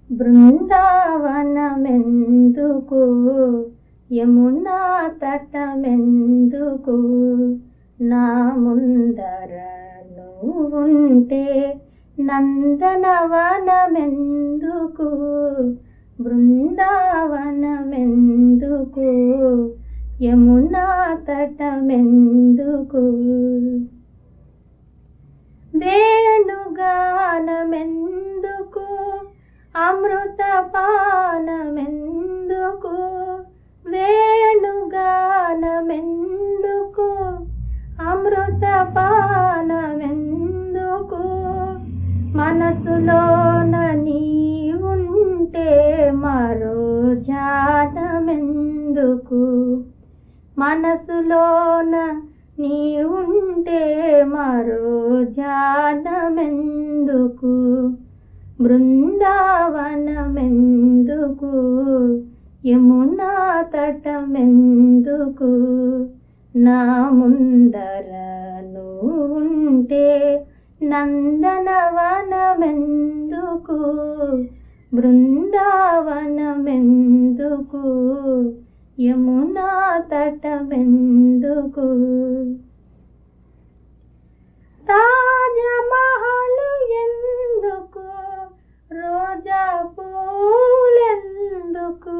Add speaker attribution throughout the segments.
Speaker 1: బృందావనమెందుకు యమునా తటమెందుకు నా ముందర నువ్వుంటే నందనవనమెందుకు బృందావనమెందుకు యమునా తటమెందుకు వేణుగానమెందుకు అమృతపానమెందుకు వేణుగానమెందుకు అమృతపానమెందుకు మనసులోన నీవుంటే మరో ధ్యానమెందుకు మనసులోన నీవుంటే మరో ధ్యానమెందుకు బృందావనమెందుకు యమునా తటమెందుకు నా ముందర నువ్వుంటే నందనవనమెందుకు బృందావనమెందుకు యమునా తటమెందుకు తాజమహలు ఎందుకు రోజా పూలెందుకు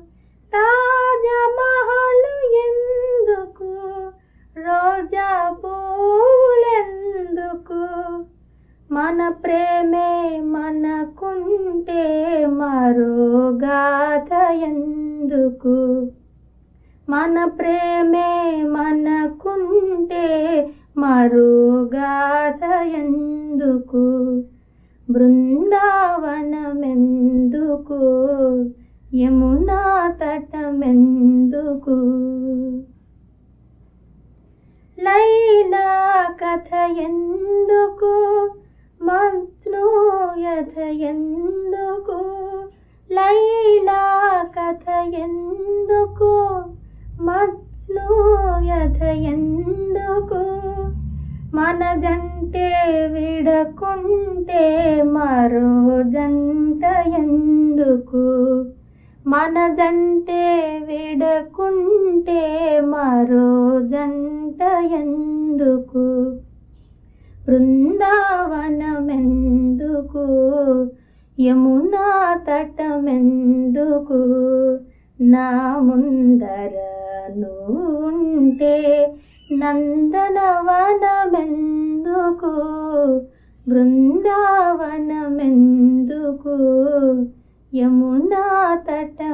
Speaker 1: తాజమహలు ఎందుకు రోజా పూలెందుకు మన ప్రేమే మనకుంటే మరో గాథ ఎందుకు మన ప్రేమే మనకుంటే మరో గాథ ఎందుకు బృందావనమెందుకు యమునా తటమెందుకు లైలా కథ ఎందుకు మజ్ను యథ ఎందుకు లైలా కథ ఎందుకు మజ్ను యథ ఎందుకు మన జంటే విడకుంటే మరో జంట ఎందుకు మన జంటే విడకుంటే మరో జంట ఎందుకు బృందావనమెందుకు యమునా తటమెందుకు నా ముందర నువ్వుంటే నందనవనమెందుకు బృందావనమెందుకు యమునా తట